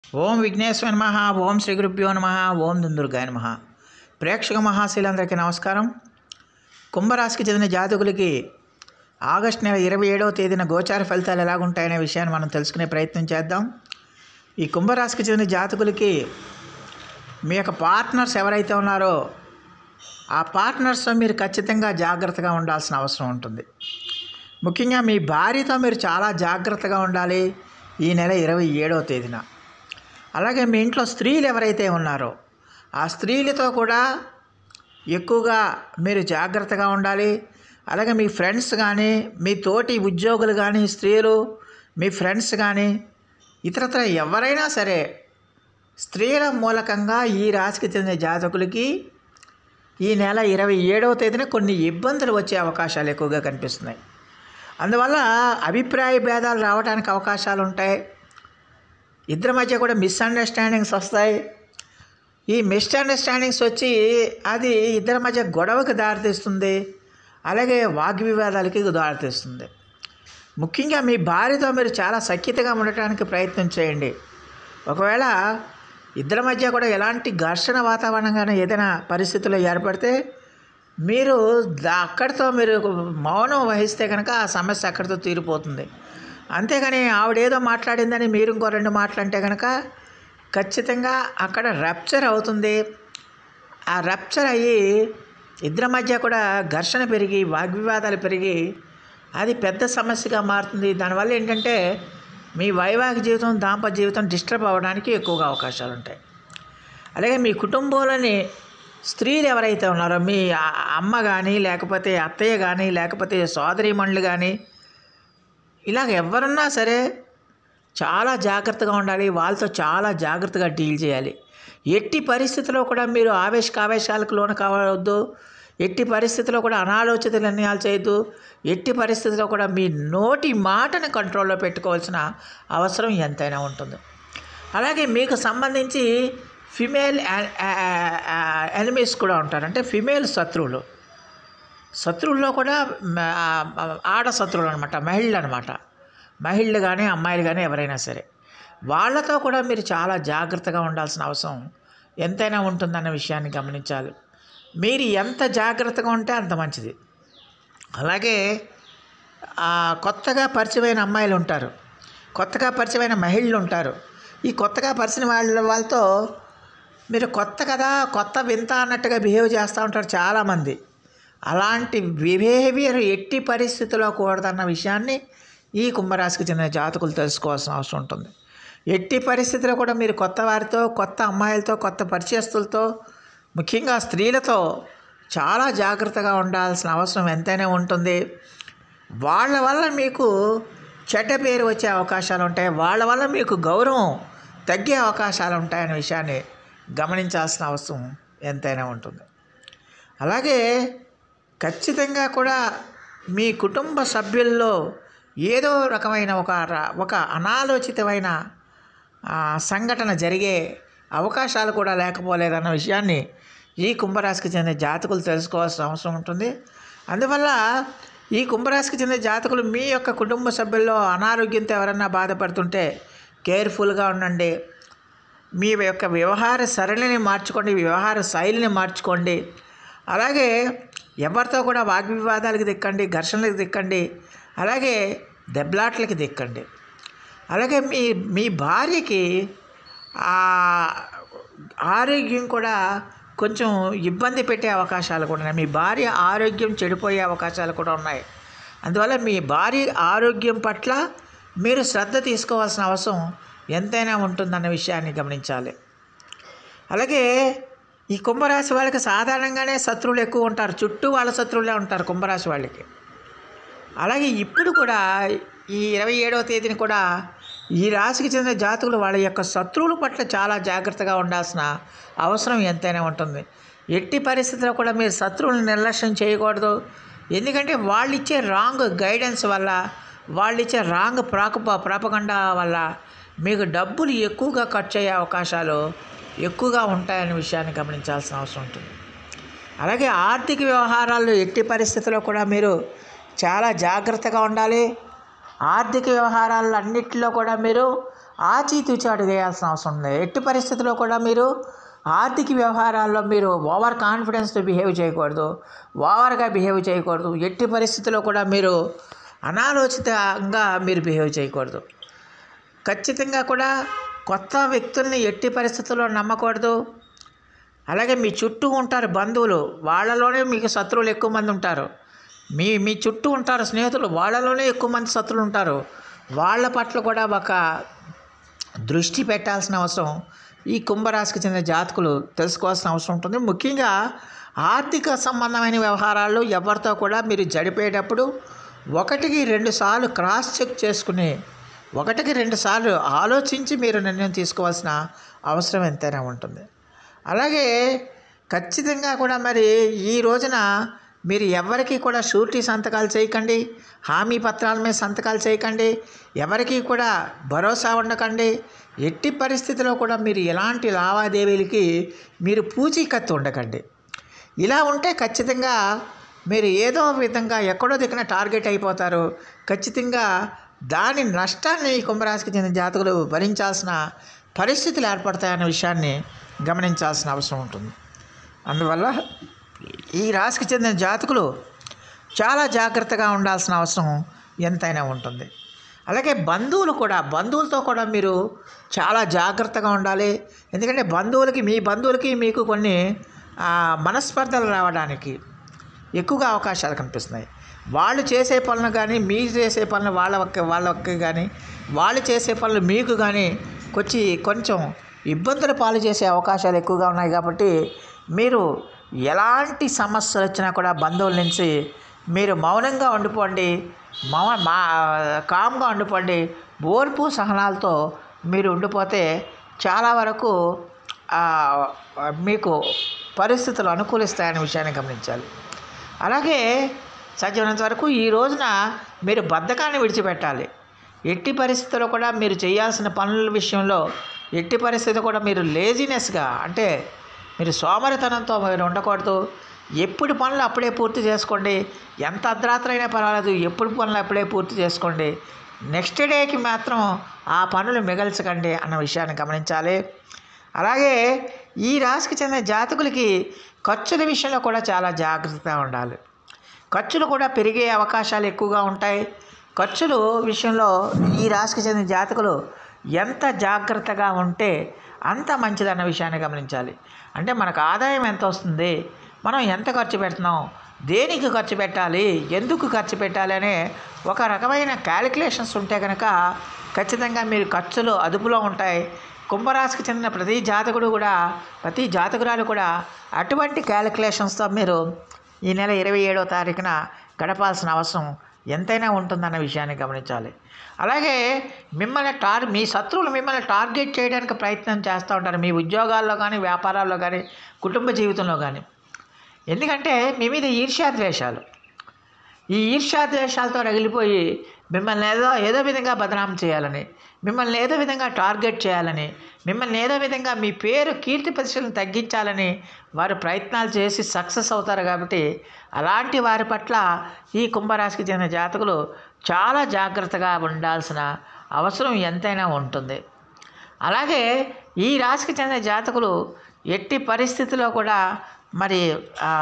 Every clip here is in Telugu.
ఓం విఘ్నేశ్వర నమ ఓం శ్రీ గురుభ్యో నమ ఓం దుందుర్గాయ నమ ప్రేక్షక మహాశీలందరికీ నమస్కారం కుంభరాశికి చెందిన జాతకులకి ఆగస్టు నెల ఇరవై ఏడవ తేదీన గోచార ఫలితాలు ఎలాగుంటాయనే విషయాన్ని మనం తెలుసుకునే ప్రయత్నం చేద్దాం ఈ కుంభరాశికి చెందిన జాతకులకి మీ యొక్క పార్ట్నర్స్ ఎవరైతే ఉన్నారో ఆ పార్ట్నర్స్తో మీరు ఖచ్చితంగా జాగ్రత్తగా ఉండాల్సిన అవసరం ఉంటుంది ముఖ్యంగా మీ భార్యతో మీరు చాలా జాగ్రత్తగా ఉండాలి ఈ నెల ఇరవై ఏడవ తేదీన అలాగే మీ ఇంట్లో స్త్రీలు ఎవరైతే ఉన్నారో ఆ స్త్రీలతో కూడా ఎక్కువగా మీరు జాగ్రత్తగా ఉండాలి అలాగే మీ ఫ్రెండ్స్ కానీ మీ తోటి ఉద్యోగులు కానీ స్త్రీలు మీ ఫ్రెండ్స్ కానీ ఇతరత్ర ఎవరైనా సరే స్త్రీల మూలకంగా ఈ రాశికి చెందిన జాతకులకి ఈ నెల ఇరవై ఏడవ తేదీన కొన్ని ఇబ్బందులు వచ్చే అవకాశాలు ఎక్కువగా కనిపిస్తున్నాయి అందువల్ల అభిప్రాయ భేదాలు రావడానికి అవకాశాలు ఉంటాయి ఇద్దరి మధ్య కూడా మిస్అండర్స్టాండింగ్స్ వస్తాయి ఈ మిస్అండర్స్టాండింగ్స్ వచ్చి అది ఇద్దరి మధ్య గొడవకు దారితీస్తుంది అలాగే వాగ్వివాదాలకి దారితీస్తుంది ముఖ్యంగా మీ భార్యతో మీరు చాలా సఖ్యతగా ఉండటానికి ప్రయత్నం చేయండి ఒకవేళ ఇద్దరి మధ్య కూడా ఎలాంటి ఘర్షణ వాతావరణం కానీ ఏదైనా పరిస్థితుల్లో ఏర్పడితే మీరు దా అక్కడితో మీరు మౌనం వహిస్తే కనుక ఆ సమస్య అక్కడితో తీరిపోతుంది అంతేగాని ఆవిడేదో మాట్లాడిందని మీరు ఇంకో రెండు మాటలంటే కనుక ఖచ్చితంగా అక్కడ రప్చర్ అవుతుంది ఆ రప్చర్ అయ్యి ఇద్దరి మధ్య కూడా ఘర్షణ పెరిగి వాగ్వివాదాలు పెరిగి అది పెద్ద సమస్యగా మారుతుంది దానివల్ల ఏంటంటే మీ వైవాహిక జీవితం దాంపత్య జీవితం డిస్టర్బ్ అవ్వడానికి ఎక్కువగా అవకాశాలు ఉంటాయి అలాగే మీ కుటుంబంలోని స్త్రీలు ఎవరైతే ఉన్నారో మీ ఆ- అమ్మ కానీ లేకపోతే అత్తయ్య కానీ లేకపోతే సోదరీమణులు కానీ ఇలాగ ఎవరున్నా సరే చాలా జాగ్రత్తగా ఉండాలి వాళ్ళతో చాలా జాగ్రత్తగా డీల్ చేయాలి ఎట్టి పరిస్థితిలో కూడా మీరు ఆవేశకావేశాలకు లోను కావద్దు ఎట్టి పరిస్థితిలో కూడా అనాలోచిత నిర్ణయాలు చేయొద్దు ఎట్టి పరిస్థితిలో కూడా మీ నోటి మాటని కంట్రోల్లో పెట్టుకోవాల్సిన అవసరం ఎంతైనా ఉంటుంది అలాగే మీకు సంబంధించి ఫిమేల్ ఎనిమీస్ కూడా ఉంటారు అంటే ఫిమేల్ శత్రువులు శత్రువుల్లో కూడా మ- ఆ, ఆడ శత్రువులు అనమాట మహిళలు అనమాట మహిళలు కానీ అమ్మాయిలు కానీ ఎవరైనా సరే వాళ్ళతో కూడా మీరు చాలా జాగ్రత్తగా ఉండాల్సిన అవసరం ఎంతైనా ఉంటుందన్న విషయాన్ని గమనించాలి మీరు ఎంత జాగ్రత్తగా ఉంటే అంత మంచిది అలాగే ఆ, కొత్తగా పరిచయమైన అమ్మాయిలు ఉంటారు కొత్తగా పరిచయమైన మహిళలు ఉంటారు ఈ కొత్తగా పరిచయం వాళ్ళ వాళ్ళతో మీరు కొత్త కదా కొత్త వింత అన్నట్టుగా బిహేవ్ చేస్తూ ఉంటారు చాలామంది అలాంటి బిహేవియర్ ఎట్టి పరిస్థితిలో కూడదన్న విషయాన్ని ఈ కుంభరాశికి చెందిన జాతకులు తెలుసుకోవాల్సిన అవసరం ఉంటుంది ఎట్టి పరిస్థితిలో కూడా మీరు కొత్త వారితో కొత్త అమ్మాయిలతో కొత్త పరిచయస్తులతో ముఖ్యంగా స్త్రీలతో చాలా జాగ్రత్తగా ఉండాల్సిన అవసరం ఎంతైనా ఉంటుంది వాళ్ళ వల్ల మీకు చెడ్డ పేరు వచ్చే అవకాశాలు ఉంటాయి వాళ్ళ వల్ల మీకు గౌరవం తగ్గే అవకాశాలు ఉంటాయనే విషయాన్ని గమనించాల్సిన అవసరం ఎంతైనా ఉంటుంది అలాగే ఖచ్చితంగా కూడా మీ కుటుంబ సభ్యుల్లో ఏదో రకమైన ఒక ర- ఒక అనాలోచితమైన ఆ, సంఘటన జరిగే అవకాశాలు కూడా లేకపోలేదన్న విషయాన్ని ఈ కుంభరాశికి చెందిన జాతకులు తెలుసుకోవాల్సిన అవసరం ఉంటుంది అందువల్ల ఈ కుంభరాశికి చెందిన జాతకులు మీ యొక్క కుటుంబ సభ్యుల్లో అనారోగ్యంతో ఎవరన్నా బాధపడుతుంటే కేర్ఫుల్గా ఉండండి మీ యొక్క వ్యవహార సరళిని మార్చుకోండి వ్యవహార శైలిని మార్చుకోండి అలాగే ఎవరితో కూడా వాగ్వివాదాలకి దిక్కండి ఘర్షణలకు దిక్కండి అలాగే దెబ్బలాట్లకి దిక్కండి అలాగే మీ మీ భార్యకి ఆ ఆరోగ్యం కూడా కొంచెం ఇబ్బంది పెట్టే అవకాశాలు కూడా ఉన్నాయి మీ భార్య ఆరోగ్యం చెడిపోయే అవకాశాలు కూడా ఉన్నాయి అందువల్ల మీ భార్య ఆరోగ్యం పట్ల మీరు శ్రద్ధ తీసుకోవాల్సిన అవసరం ఎంతైనా ఉంటుందన్న విషయాన్ని గమనించాలి అలాగే ఈ కుంభరాశి వాళ్ళకి సాధారణంగానే శత్రువులు ఎక్కువ ఉంటారు చుట్టూ వాళ్ళ శత్రువులే ఉంటారు కుంభరాశి వాళ్ళకి అలాగే ఇప్పుడు కూడా ఈ ఇరవై ఏడవ తేదీని కూడా ఈ రాశికి చెందిన జాతకులు వాళ్ళ యొక్క శత్రువుల పట్ల చాలా జాగ్రత్తగా ఉండాల్సిన అవసరం ఎంతైనా ఉంటుంది ఎట్టి పరిస్థితుల్లో కూడా మీరు శత్రువులను నిర్లక్ష్యం చేయకూడదు ఎందుకంటే వాళ్ళు ఇచ్చే రాంగ్ గైడెన్స్ వల్ల వాళ్ళు ఇచ్చే రాంగ్ ప్రాకు ప్రాపగండా వల్ల మీకు డబ్బులు ఎక్కువగా ఖర్చు అయ్యే అవకాశాలు ఎక్కువగా ఉంటాయనే విషయాన్ని గమనించాల్సిన అవసరం ఉంటుంది అలాగే ఆర్థిక వ్యవహారాల్లో ఎట్టి పరిస్థితుల్లో కూడా మీరు చాలా జాగ్రత్తగా ఉండాలి ఆర్థిక వ్యవహారాలు అన్నిటిలో కూడా మీరు ఆచితూచి అడుగేయాల్సిన అవసరం ఉంది ఎట్టి పరిస్థితుల్లో కూడా మీరు ఆర్థిక వ్యవహారాల్లో మీరు ఓవర్ కాన్ఫిడెన్స్తో బిహేవ్ చేయకూడదు ఓవర్గా బిహేవ్ చేయకూడదు ఎట్టి పరిస్థితుల్లో కూడా మీరు అనాలోచితంగా మీరు బిహేవ్ చేయకూడదు ఖచ్చితంగా కూడా కొత్త వ్యక్తుల్ని ఎట్టి పరిస్థితుల్లో నమ్మకూడదు అలాగే మీ చుట్టూ ఉంటారు బంధువులు వాళ్ళలోనే మీకు శత్రువులు ఎక్కువ మంది ఉంటారు మీ మీ చుట్టూ ఉంటారు స్నేహితులు వాళ్ళలోనే ఎక్కువ మంది శత్రువులు ఉంటారు వాళ్ళ పట్ల కూడా ఒక దృష్టి పెట్టాల్సిన అవసరం ఈ కుంభరాశికి చెందిన జాతకులు తెలుసుకోవాల్సిన అవసరం ఉంటుంది ముఖ్యంగా ఆర్థిక సంబంధమైన వ్యవహారాల్లో ఎవరితో కూడా మీరు జడిపేటప్పుడు ఒకటికి రెండు సార్లు క్రాస్ చెక్ చేసుకుని ఒకటికి రెండు సార్లు ఆలోచించి మీరు నిర్ణయం తీసుకోవాల్సిన అవసరం ఎంతైనా ఉంటుంది అలాగే ఖచ్చితంగా కూడా మరి ఈ రోజున మీరు ఎవరికి కూడా షూరిటీ సంతకాలు చేయకండి హామీ పత్రాల మీద సంతకాలు చేయకండి ఎవరికి కూడా భరోసా ఉండకండి ఎట్టి పరిస్థితిలో కూడా మీరు ఎలాంటి లావాదేవీలకి మీరు పూచీకత్తు ఉండకండి ఇలా ఉంటే ఖచ్చితంగా మీరు ఏదో విధంగా ఎక్కడో దిక్కున టార్గెట్ అయిపోతారు ఖచ్చితంగా దాని నష్టాన్ని ఈ కుంభరాశికి చెందిన జాతకులు భరించాల్సిన పరిస్థితులు ఏర్పడతాయన్న విషయాన్ని గమనించాల్సిన అవసరం ఉంటుంది అందువల్ల ఈ రాశికి చెందిన జాతకులు చాలా జాగ్రత్తగా ఉండాల్సిన అవసరం ఎంతైనా ఉంటుంది అలాగే బంధువులు కూడా బంధువులతో కూడా మీరు చాలా జాగ్రత్తగా ఉండాలి ఎందుకంటే బంధువులకి మీ బంధువులకి మీకు కొన్ని ఆ, మనస్పర్ధలు రావడానికి ఎక్కువగా అవకాశాలు కనిపిస్తున్నాయి వాళ్ళు చేసే పనులు కానీ మీరు చేసే పనులు వాళ్ళ ఒక్క వాళ్ళ ఒక్క కానీ వాళ్ళు చేసే పనులు మీకు కానీ కొంచెం కొంచెం ఇబ్బందులు పాలు చేసే అవకాశాలు ఎక్కువగా ఉన్నాయి కాబట్టి మీరు ఎలాంటి సమస్యలు వచ్చినా కూడా బంధువుల నుంచి మీరు మౌనంగా ఉండిపోండి మౌ మా కామ్గా ఉండిపోండి ఓర్పు సహనాలతో మీరు ఉండిపోతే చాలా వరకు ఆ, మీకు పరిస్థితులు అనుకూలిస్తాయనే విషయాన్ని గమనించాలి అలాగే సాధ్యమైనంత వరకు ఈ రోజున మీరు బద్ధకాన్ని విడిచిపెట్టాలి ఎట్టి పరిస్థితుల్లో కూడా మీరు చేయాల్సిన పనుల విషయంలో ఎట్టి పరిస్థితి కూడా మీరు లేజినెస్గా అంటే మీరు సోమరితనంతో మీరు ఉండకూడదు ఎప్పుడు పనులు అప్పుడే పూర్తి చేసుకోండి ఎంత అర్ధరాత్రి అయినా పర్వాలేదు ఎప్పుడు పనులు అప్పుడే పూర్తి చేసుకోండి నెక్స్ట్ డేకి మాత్రం ఆ పనులు మిగల్చకండి అన్న విషయాన్ని గమనించాలి అలాగే ఈ రాశికి చెందిన జాతకులకి ఖర్చుల విషయంలో కూడా చాలా జాగ్రత్తగా ఉండాలి ఖర్చులు కూడా పెరిగే అవకాశాలు ఎక్కువగా ఉంటాయి ఖర్చులు విషయంలో ఈ రాశికి చెందిన జాతకులు ఎంత జాగ్రత్తగా ఉంటే అంత మంచిదన్న విషయాన్ని గమనించాలి అంటే మనకు ఆదాయం ఎంత వస్తుంది మనం ఎంత ఖర్చు పెడుతున్నాం దేనికి ఖర్చు పెట్టాలి ఎందుకు ఖర్చు పెట్టాలి అనే ఒక రకమైన క్యాలిక్యులేషన్స్ ఉంటే కనుక ఖచ్చితంగా మీరు ఖర్చులు అదుపులో ఉంటాయి కుంభరాశికి చెందిన ప్రతి జాతకుడు కూడా ప్రతి జాతకురాలు కూడా అటువంటి క్యాలిక్యులేషన్స్తో మీరు ఈ నెల ఇరవై ఏడవ తారీఖున గడపాల్సిన అవసరం ఎంతైనా ఉంటుందన్న విషయాన్ని గమనించాలి అలాగే మిమ్మల్ని టార్ మీ శత్రువులు మిమ్మల్ని టార్గెట్ చేయడానికి ప్రయత్నం చేస్తూ ఉంటారు మీ ఉద్యోగాల్లో కానీ వ్యాపారాల్లో కానీ కుటుంబ జీవితంలో కానీ ఎందుకంటే మీ మీద ఈర్ష్యాద్వేషాలు ఈ ఈర్ష్యాద్వేషాలతో రగిలిపోయి మిమ్మల్ని ఏదో ఏదో విధంగా బదనాం చేయాలని మిమ్మల్ని ఏదో విధంగా టార్గెట్ చేయాలని మిమ్మల్ని ఏదో విధంగా మీ పేరు కీర్తి ప్రతిష్టలను తగ్గించాలని వారు ప్రయత్నాలు చేసి సక్సెస్ అవుతారు కాబట్టి అలాంటి వారి పట్ల ఈ కుంభరాశికి చెందిన జాతకులు చాలా జాగ్రత్తగా ఉండాల్సిన అవసరం ఎంతైనా ఉంటుంది అలాగే ఈ రాశికి చెందిన జాతకులు ఎట్టి పరిస్థితిలో కూడా మరి ఆ,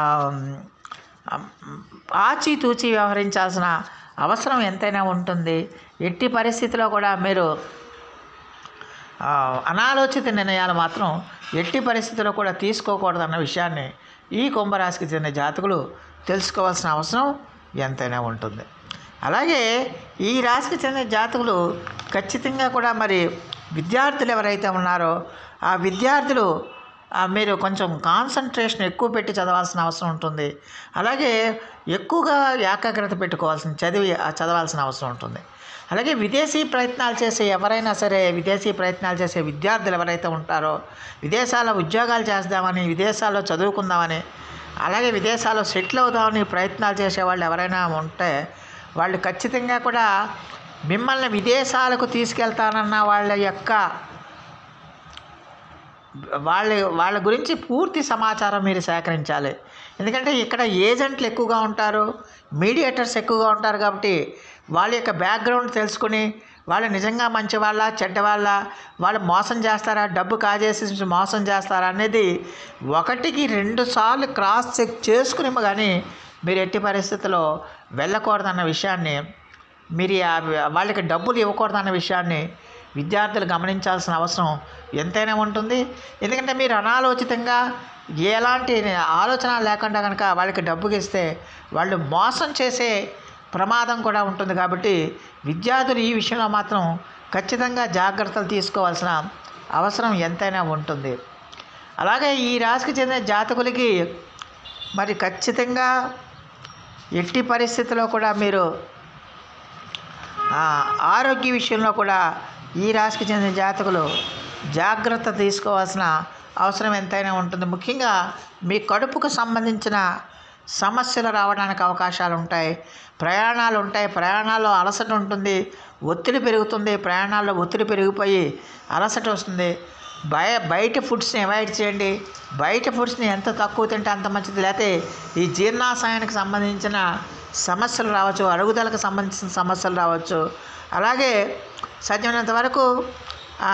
ఆచితూచి వ్యవహరించాల్సిన అవసరం ఎంతైనా ఉంటుంది ఎట్టి పరిస్థితిలో కూడా మీరు ఆ, అనాలోచిత నిర్ణయాలు మాత్రం ఎట్టి పరిస్థితుల్లో కూడా తీసుకోకూడదు అన్న విషయాన్ని ఈ కుంభరాశికి చెందిన జాతకులు తెలుసుకోవాల్సిన అవసరం ఎంతైనా ఉంటుంది అలాగే ఈ రాశికి చెందిన జాతకులు ఖచ్చితంగా కూడా మరి విద్యార్థులు ఎవరైతే ఉన్నారో ఆ విద్యార్థులు ఆ, మీరు కొంచెం కాన్సన్ట్రేషన్ ఎక్కువ పెట్టి చదవాల్సిన అవసరం ఉంటుంది అలాగే ఎక్కువగా ఏకాగ్రత పెట్టుకోవాల్సిన చదివి ఆ, చదవాల్సిన అవసరం ఉంటుంది అలాగే విదేశీ ప్రయత్నాలు చేసే ఎవరైనా సరే విదేశీ ప్రయత్నాలు చేసే విద్యార్థులు ఎవరైతే ఉంటారో విదేశాల్లో ఉద్యోగాలు చేద్దామని విదేశాల్లో చదువుకుందామని అలాగే విదేశాల్లో సెటిల్ అవుదామని ప్రయత్నాలు చేసే వాళ్ళు ఎవరైనా ఉంటే వాళ్ళు ఖచ్చితంగా కూడా మిమ్మల్ని విదేశాలకు తీసుకెళ్తానన్న వాళ్ళ యొక్క వాళ్ళ వాళ్ళ గురించి పూర్తి సమాచారం మీరు సేకరించాలి ఎందుకంటే ఇక్కడ ఏజెంట్లు ఎక్కువగా ఉంటారు మీడియేటర్స్ ఎక్కువగా ఉంటారు కాబట్టి వాళ్ళ యొక్క బ్యాక్గ్రౌండ్ తెలుసుకుని వాళ్ళు నిజంగా మంచి వాళ్ళ చెడ్డ వాళ్ళ వాళ్ళు మోసం చేస్తారా డబ్బు కాజేసి మోసం చేస్తారా అనేది ఒకటికి రెండు సార్లు క్రాస్ చెక్ చేసుకుని కానీ మీరు ఎట్టి పరిస్థితుల్లో వెళ్ళకూడదన్న విషయాన్ని మీరు ఆ- వాళ్ళకి డబ్బులు ఇవ్వకూడదన్న విషయాన్ని విద్యార్థులు గమనించాల్సిన అవసరం ఎంతైనా ఉంటుంది ఎందుకంటే మీరు అనాలోచితంగా ఎలాంటి ఆలోచన లేకుండా కనుక వాళ్ళకి డబ్బుకి ఇస్తే వాళ్ళు మోసం చేసే ప్రమాదం కూడా ఉంటుంది కాబట్టి విద్యార్థులు ఈ విషయంలో మాత్రం ఖచ్చితంగా జాగ్రత్తలు తీసుకోవాల్సిన అవసరం ఎంతైనా ఉంటుంది అలాగే ఈ రాశికి చెందిన జాతకులకి మరి ఖచ్చితంగా ఎట్టి పరిస్థితిలో కూడా మీరు ఆ, ఆరోగ్య విషయంలో కూడా ఈ రాశికి చెందిన జాతకులు జాగ్రత్త తీసుకోవాల్సిన అవసరం ఎంతైనా ఉంటుంది ముఖ్యంగా మీ కడుపుకు సంబంధించిన సమస్యలు రావడానికి అవకాశాలు ఉంటాయి ప్రయాణాలు ఉంటాయి ప్రయాణాల్లో అలసట ఉంటుంది ఒత్తిడి పెరుగుతుంది ప్రయాణాల్లో ఒత్తిడి పెరిగిపోయి అలసట వస్తుంది బయ బయట ఫుడ్స్ని అవాయిడ్ చేయండి బయట ఫుడ్స్ని ఎంత తక్కువ తింటే అంత మంచిది లేకపోతే ఈ జీర్ణాశయానికి సంబంధించిన సమస్యలు రావచ్చు అరుగుదలకు సంబంధించిన సమస్యలు రావచ్చు అలాగే సాధ్యమైనంత వరకు ఆ,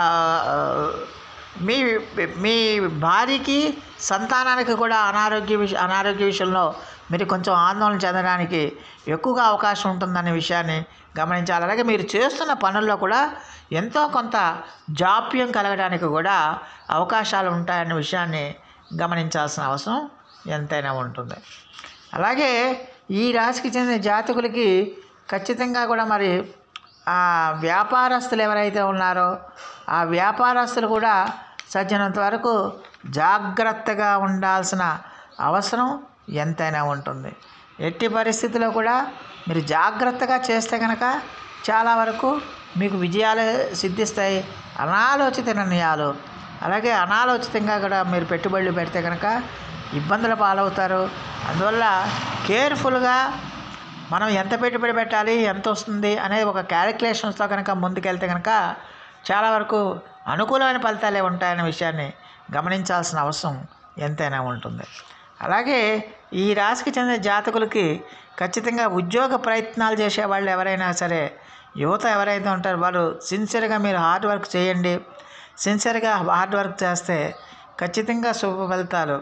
మీ మీ భార్యకి సంతానానికి కూడా అనారోగ్య విష అనారోగ్య విషయంలో మీరు కొంచెం ఆందోళన చెందడానికి ఎక్కువగా అవకాశం ఉంటుందనే విషయాన్ని గమనించాలి అలాగే మీరు చేస్తున్న పనుల్లో కూడా ఎంతో కొంత జాప్యం కలగడానికి కూడా అవకాశాలు ఉంటాయన్న విషయాన్ని గమనించాల్సిన అవసరం ఎంతైనా ఉంటుంది అలాగే ఈ రాశికి చెందిన జాతకులకి ఖచ్చితంగా కూడా మరి ఆ వ్యాపారస్తులు ఎవరైతే ఉన్నారో ఆ వ్యాపారస్తులు కూడా సజ్జనంత వరకు జాగ్రత్తగా ఉండాల్సిన అవసరం ఎంతైనా ఉంటుంది ఎట్టి పరిస్థితిలో కూడా మీరు జాగ్రత్తగా చేస్తే కనుక చాలా వరకు మీకు విజయాలు సిద్ధిస్తాయి అనాలోచిత నిర్ణయాలు అలాగే అనాలోచితంగా కూడా మీరు పెట్టుబడులు పెడితే కనుక ఇబ్బందుల పాలవుతారు అందువల్ల కేర్ఫుల్గా మనం ఎంత పెట్టుబడి పెట్టాలి ఎంత వస్తుంది అనేది ఒక క్యాలిక్యులేషన్స్తో కనుక ముందుకెళ్తే కనుక చాలా వరకు అనుకూలమైన ఫలితాలే ఉంటాయనే విషయాన్ని గమనించాల్సిన అవసరం ఎంతైనా ఉంటుంది అలాగే ఈ రాశికి చెందిన జాతకులకి ఖచ్చితంగా ఉద్యోగ ప్రయత్నాలు చేసే వాళ్ళు ఎవరైనా సరే యువత ఎవరైతే ఉంటారో వాళ్ళు సిన్సియర్గా మీరు హార్డ్ వర్క్ చేయండి సిన్సియర్గా హార్డ్ వర్క్ చేస్తే ఖచ్చితంగా శుభ ఫలితాలు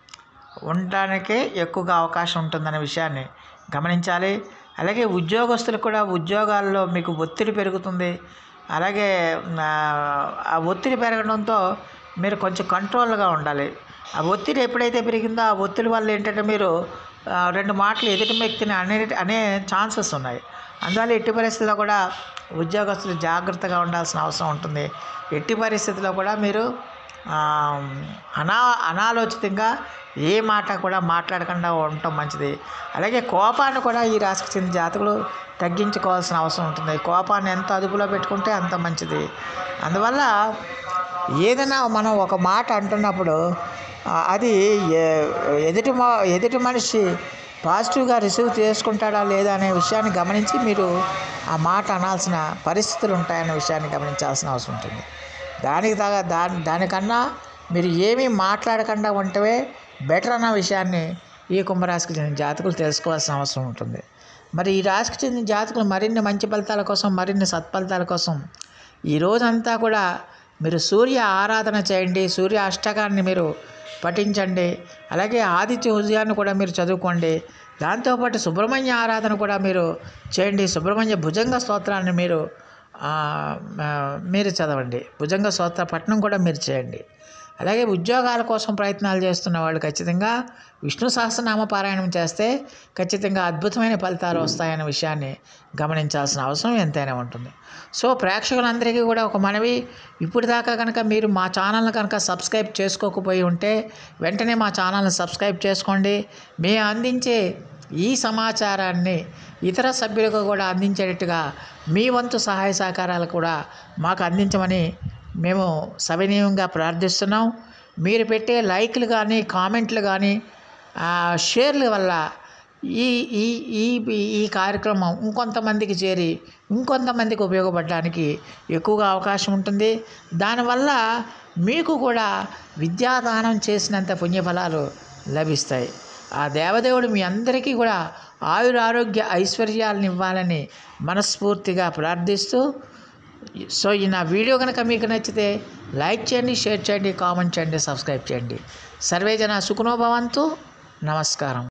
ఉండడానికే ఎక్కువగా అవకాశం ఉంటుందనే విషయాన్ని గమనించాలి అలాగే ఉద్యోగస్తులు కూడా ఉద్యోగాల్లో మీకు ఒత్తిడి పెరుగుతుంది అలాగే ఆ, ఆ ఒత్తిడి పెరగడంతో మీరు కొంచెం కంట్రోల్గా ఉండాలి ఆ ఒత్తిడి ఎప్పుడైతే పెరిగిందో ఆ ఒత్తిడి వల్ల ఏంటంటే మీరు ఆ, రెండు మాటలు ఎదుటి వ్యక్తిని అనే అనే ఛాన్సెస్ ఉన్నాయి అందువల్ల ఎట్టి పరిస్థితుల్లో కూడా ఉద్యోగస్తులు జాగ్రత్తగా ఉండాల్సిన అవసరం ఉంటుంది ఎట్టి పరిస్థితుల్లో కూడా మీరు ఆ, అనా అనాలోచితంగా ఏ మాట కూడా మాట్లాడకుండా ఉండటం మంచిది అలాగే కోపాన్ని కూడా ఈ రాశికి చెందిన జాతకులు తగ్గించుకోవాల్సిన అవసరం ఉంటుంది కోపాన్ని ఎంత అదుపులో పెట్టుకుంటే అంత మంచిది అందువల్ల ఏదైనా మనం ఒక మాట అంటున్నప్పుడు ఆ, అది ఏ- ఎదుటి మా ఎదుటి మనిషి పాజిటివ్గా రిసీవ్ చేసుకుంటాడా లేదా అనే విషయాన్ని గమనించి మీరు ఆ మాట అనాల్సిన పరిస్థితులు ఉంటాయనే విషయాన్ని గమనించాల్సిన అవసరం ఉంటుంది దానికి తగ దాని దానికన్నా మీరు ఏమీ మాట్లాడకుండా ఉంటవే బెటర్ అన్న విషయాన్ని ఈ కుంభరాశికి చెందిన జాతకులు తెలుసుకోవాల్సిన అవసరం ఉంటుంది మరి ఈ రాశికి చెందిన జాతకులు మరిన్ని మంచి ఫలితాల కోసం మరిన్ని సత్ఫలితాల కోసం ఈ రోజంతా కూడా మీరు సూర్య ఆరాధన చేయండి సూర్య అష్టకాన్ని మీరు పఠించండి అలాగే ఆదిత్య ఉదయాన్ని కూడా మీరు చదువుకోండి దాంతోపాటు సుబ్రహ్మణ్య ఆరాధన కూడా మీరు చేయండి సుబ్రహ్మణ్య భుజంగ స్తోత్రాన్ని మీరు ఆ, ఆ, మీరు చదవండి భుజంగ స్తోత్ర పఠనం కూడా మీరు చేయండి అలాగే ఉద్యోగాల కోసం ప్రయత్నాలు చేస్తున్న వాళ్ళు ఖచ్చితంగా విష్ణు సహస్రనామ పారాయణం చేస్తే ఖచ్చితంగా అద్భుతమైన ఫలితాలు వస్తాయనే విషయాన్ని గమనించాల్సిన అవసరం ఎంతైనా ఉంటుంది సో ప్రేక్షకులందరికీ కూడా ఒక మనవి ఇప్పుడు దాకా కనుక మీరు మా ఛానల్ని కనుక సబ్స్క్రైబ్ చేసుకోకపోయి ఉంటే వెంటనే మా ఛానల్ని సబ్స్క్రైబ్ చేసుకోండి మేము అందించే ఈ సమాచారాన్ని ఇతర సభ్యులకు కూడా అందించేటట్టుగా మీ వంతు సహాయ సహకారాలు కూడా మాకు అందించమని మేము సవినీయంగా ప్రార్థిస్తున్నాం మీరు పెట్టే లైక్లు కానీ కామెంట్లు కానీ ఆ, షేర్ల వల్ల ఈ ఈ ఈ ఈ కార్యక్రమం ఇంకొంతమందికి చేరి ఇంకొంతమందికి ఉపయోగపడడానికి ఎక్కువగా అవకాశం ఉంటుంది దానివల్ల మీకు కూడా విద్యాదానం చేసినంత పుణ్యఫలాలు లభిస్తాయి ఆ దేవదేవుడు మీ అందరికీ కూడా ఆయుర ఆరోగ్య ఐశ్వర్యాలను ఇవ్వాలని మనస్ఫూర్తిగా ప్రార్థిస్తూ సో ఈ నా వీడియో కనుక మీకు నచ్చితే లైక్ చేయండి షేర్ చేయండి కామెంట్ చేయండి సబ్స్క్రైబ్ చేయండి సర్వేజన సుఖనోభవంతు నమస్కారం